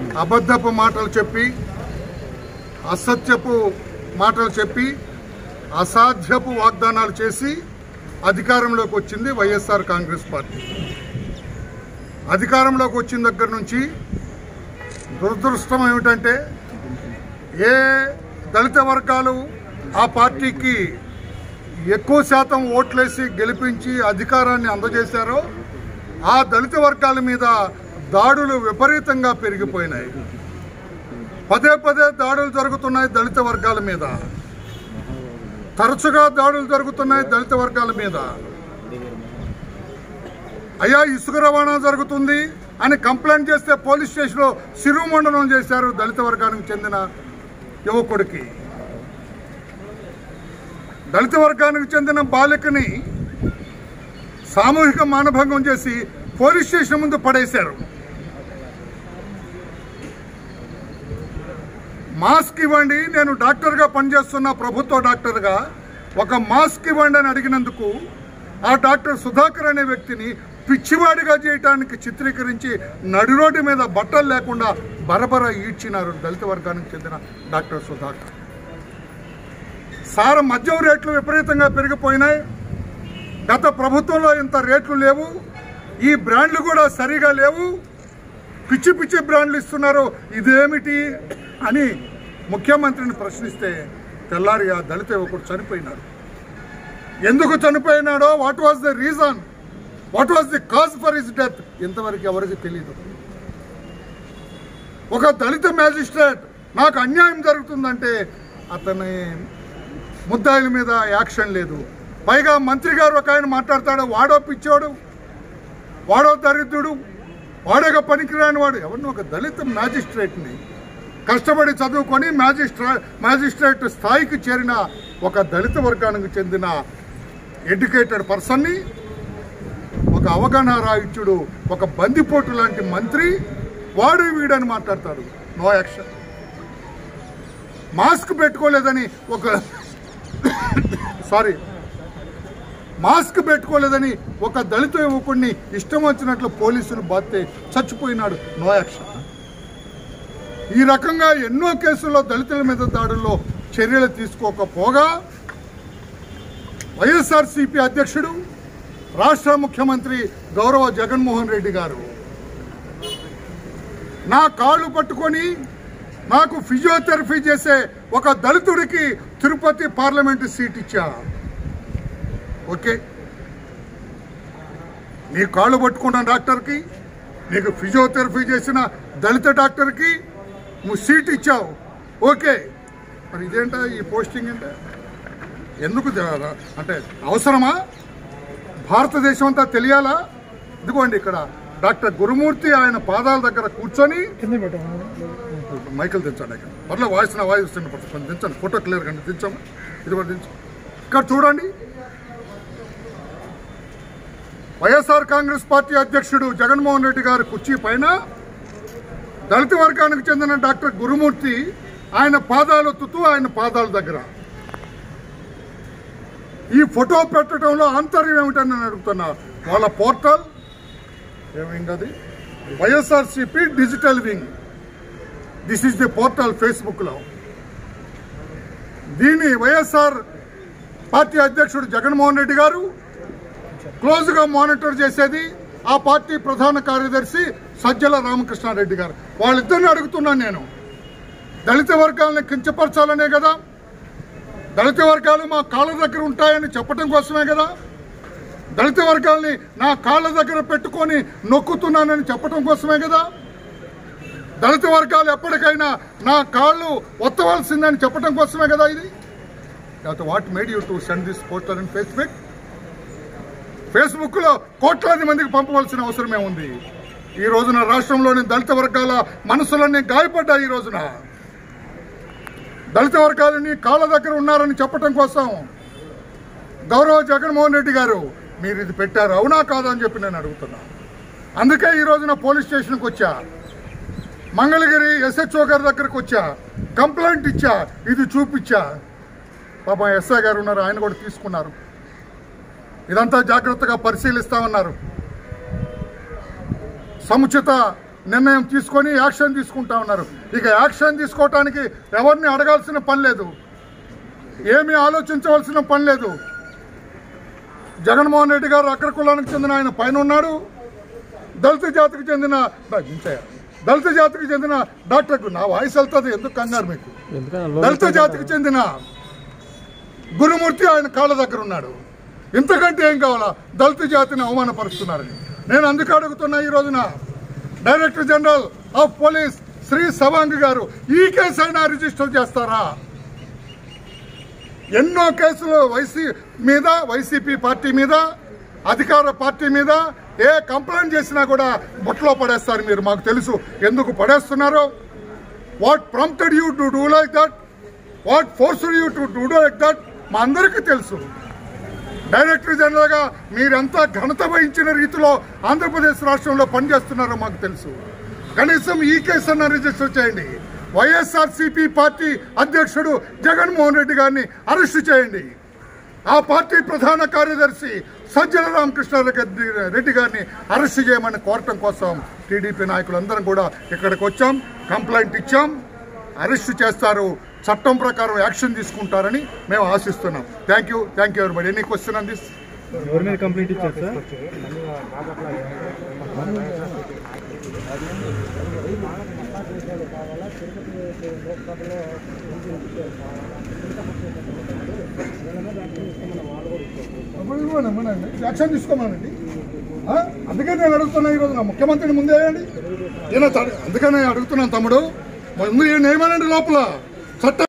అబద్ధపు మాటలు చెప్పి అసత్యపు మాటలు చెప్పి అసాధ్యపు వాగ్దానాలు చేసి అధికారంలోకి వచ్చింది వైఎస్ఆర్ కాంగ్రెస్ పార్టీ అధికారంలోకి వచ్చిన దగ్గర నుంచి దురదృష్టం ఏమిటంటే ఏ దళిత వర్గాలు ఆ పార్టీకి ఎక్కువ శాతం ఓట్లేసి గెలిపించి అధికారాన్ని అందజేశారో ఆ దళిత వర్గాల మీద దాడులు విపరీతంగా పెరిగిపోయినాయి పదే పదే దాడులు జరుగుతున్నాయి దళిత వర్గాల మీద తరచుగా దాడులు జరుగుతున్నాయి దళిత వర్గాల మీద అయ్యా ఇసుక రవాణా జరుగుతుంది అని కంప్లైంట్ చేస్తే పోలీస్ స్టేషన్లో శిరుమండనం చేశారు దళిత వర్గానికి చెందిన యువకుడికి దళిత వర్గానికి చెందిన బాలికని సామూహిక మానభంగం చేసి పోలీస్ స్టేషన్ ముందు పడేశారు మాస్క్ ఇవ్వండి నేను డాక్టర్గా పనిచేస్తున్న ప్రభుత్వ డాక్టర్గా ఒక మాస్క్ ఇవ్వండి అని అడిగినందుకు ఆ డాక్టర్ సుధాకర్ అనే వ్యక్తిని పిచ్చివాడిగా చేయటానికి చిత్రీకరించి నడి రోడ్డు మీద బట్టలు లేకుండా బరబర ఈడ్చినారు దళిత వర్గానికి చెందిన డాక్టర్ సుధాకర్ సార మద్యం రేట్లు విపరీతంగా పెరిగిపోయినాయి గత ప్రభుత్వంలో ఇంత రేట్లు లేవు ఈ బ్రాండ్లు కూడా సరిగా లేవు పిచ్చి పిచ్చి బ్రాండ్లు ఇస్తున్నారు ఇదేమిటి అని ముఖ్యమంత్రిని ప్రశ్నిస్తే తెల్లారి ఆ దళిత యువకుడు చనిపోయినాడు ఎందుకు చనిపోయినాడో what was the reason what was the cause for his death ఇంతవరకు ఎవరికి తెలియదు ఒక దళిత మ్యాజిస్ట్రేట్ నాకు అన్యాయం జరుగుతుందంటే అతని ముద్దాయిల మీద యాక్షన్ లేదు పైగా మంత్రి గారు ఒక ఆయన మాట్లాడతాడు వాడో పిచ్చోడు వాడో దరిద్రుడు వాడొక పనికిరాని వాడు ఎవరిని ఒక దళిత మ్యాజిస్ట్రేట్ని కష్టపడి చదువుకొని మ్యాజిస్ట్రా మ్యాజిస్ట్రేట్ స్థాయికి చేరిన ఒక దళిత వర్గానికి చెందిన ఎడ్యుకేటెడ్ పర్సన్ని ఒక అవగాహన రాయిచ్చుడు ఒక బందిపోటు లాంటి మంత్రి వాడు వీడని మాట్లాడతాడు నో యాక్షన్ మాస్క్ పెట్టుకోలేదని ఒక సారీ మాస్క్ పెట్టుకోలేదని ఒక దళిత యువకుడిని ఇష్టం వచ్చినట్లు పోలీసులు బాస్తే చచ్చిపోయినాడు నో యాక్షన్ ఈ రకంగా ఎన్నో కేసుల్లో దళితుల మీద దాడుల్లో చర్యలు తీసుకోకపోగా వైఎస్ఆర్సీపీ అధ్యక్షుడు రాష్ట్ర ముఖ్యమంత్రి గౌరవ జగన్మోహన్ రెడ్డి గారు నా కాళ్ళు పట్టుకొని నాకు ఫిజియోథెరపీ చేసే ఒక దళితుడికి తిరుపతి పార్లమెంటు సీట్ ఇచ్చా ఓకే నీ కాళ్ళు పట్టుకున్న డాక్టర్కి నీకు ఫిజియోథెరపీ చేసిన దళిత డాక్టర్కి నువ్వు సీట్ ఇచ్చావు ఓకే మరి ఇదేంటా ఈ పోస్టింగ్ అంటే ఎందుకు తె- అంటే అవసరమా భారతదేశం అంతా తెలియాలా ఇదిగోండి ఇక్కడ డాక్టర్ గురుమూర్తి ఆయన పాదాల దగ్గర కూర్చొని మైకిల్ దించండి ఇక్కడ పర్లే వాయిస్ నా వాయిస్ వస్తుంది కొంచెం దించండి ఫోటో క్లియర్ కండి దించాము ఇది కూడా దించు ఇక్కడ చూడండి వైఎస్ఆర్ కాంగ్రెస్ పార్టీ అధ్యక్షుడు జగన్మోహన్ రెడ్డి గారి కుర్చీ పైన దళిత వర్గానికి చెందిన డాక్టర్ గురుమూర్తి ఆయన పాదాలు ఒత్తుతూ ఆయన పాదాల దగ్గర ఈ ఫోటో పెట్టడంలో ఆంతర్యం ఏమిటని నేను అడుగుతున్నా వాళ్ళ పోర్టల్ ఏమైంది అది YSRCP digital wing this is the portal ఫేస్బుక్లో దీన్ని వైఎస్ఆర్ పార్టీ అధ్యక్షుడు జగన్మోహన్ రెడ్డి గారు క్లోజ్గా మానిటర్ చేసేది ఆ పార్టీ ప్రధాన కార్యదర్శి సజ్జల రామకృష్ణారెడ్డి గారు వాళ్ళిద్దరిని అడుగుతున్నాను నేను దళిత వర్గాలను కించపరచాలనే కదా దళిత వర్గాలు మా కాళ్ళ దగ్గర ఉంటాయని చెప్పడం కోసమే కదా దళిత వర్గాల్ని నా కాళ్ళ దగ్గర పెట్టుకొని నొక్కుతున్నానని చెప్పడం కోసమే కదా దళిత వర్గాలు ఎప్పటికైనా నా కాళ్ళు ఒత్తవలసిందని చెప్పడం కోసమే కదా ఇది what made you to send this poster in Facebook ఫేస్బుక్లో కోట్లాది మందికి పంపవలసిన అవసరమే ఉంది ఈ రోజున రాష్ట్రంలోని దళిత వర్గాల మనసులన్నీ గాయపడ్డాయి ఈ రోజున దళిత వర్గాలని కాళ్ళ దగ్గర ఉన్నారని చెప్పడం కోసం గౌరవ జగన్మోహన్ రెడ్డి గారు మీరు ఇది పెట్టారు అవునా కాదా అని చెప్పి నేను అడుగుతున్నా అందుకే ఈ రోజున పోలీస్ స్టేషన్కి వచ్చా మంగళగిరి ఎస్హెచ్ఓ గారి దగ్గరకు వచ్చా కంప్లైంట్ ఇచ్చా ఇది చూపించా పాపం ఎస్ఐ గారు ఉన్నారు ఆయన కూడా తీసుకున్నారు ఇదంతా జాగ్రత్తగా పరిశీలిస్తామన్నారు సముచిత నిర్ణయం తీసుకొని యాక్షన్ తీసుకుంటా ఉన్నారు ఇక యాక్షన్ తీసుకోవటానికి ఎవరిని అడగాల్సిన పని లేదు ఏమీ ఆలోచించవలసిన పని లేదు జగన్మోహన్ రెడ్డి గారు అగ్ర కులానికి చెందిన ఆయన పైన ఉన్నాడు దళిత జాతికి చెందిన దించాయా? దళిత జాతికి చెందిన డాక్టర్కు నా వాయిస్ వెళ్తుంది ఎందుకు కంగారు మీకు దళిత జాతికి చెందిన గురుమూర్తి ఆయన కాళ్ళ దగ్గర ఉన్నాడు ఇంతకంటే ఏం కావాలా దళిత జాతిని అవమానపరుస్తున్నారని నేను అందుకు అడుగుతున్నా ఈ రోజున director general of police Shri Sawang గారు ఈ కేసు అయినా రిజిస్టర్ చేస్తారా ఎన్నో కేసులు వైసీ మీద వైసీపీ పార్టీ మీద అధికార పార్టీ మీద ఏ కంప్లైంట్ చేసినా కూడా బుట్టలో పడేస్తారు మీరు మాకు తెలుసు ఎందుకు పడేస్తున్నారో what prompted you to do like that what forced you to do like that మా అందరికీ తెలుసు డైరెక్టర్ జనరల్గా మీరెంత ఘనత వహించిన రీతిలో ఆంధ్రప్రదేశ్ రాష్ట్రంలో పనిచేస్తున్నారో మాకు తెలుసు కనీసం ఈ కేసు అన్న రిజిస్టర్ చేయండి వైఎస్ఆర్సీపీ పార్టీ అధ్యక్షుడు జగన్మోహన్ రెడ్డి గారిని అరెస్టు చేయండి ఆ పార్టీ ప్రధాన కార్యదర్శి సజ్జల రామకృష్ణారెడ్డి రెడ్డి గారిని అరెస్ట్ చేయమని కోరటం కోసం టీడీపీ నాయకులందరం కూడా ఇక్కడికి వచ్చాం కంప్లైంట్ ఇచ్చాం అరెస్ట్ చేస్తారు చట్టం ప్రకారం యాక్షన్ తీసుకుంటారని మేము ఆశిస్తున్నాం thank you thank you everybody any question on this ఎవరి మీద కంప్లైంట్ ఇచ్చారు సార్ యాక్షన్ తీసుకోమనండి ఆ? అందుకే నేను అడుగుతున్నా ఈరోజు నా ముఖ్యమంత్రిని ముందే వేయండి ఈయన తడ- అందుకనే అడుగుతున్నాను తమ్ముడు ముందు ఈయన ఏమనండి లోపల చట్టం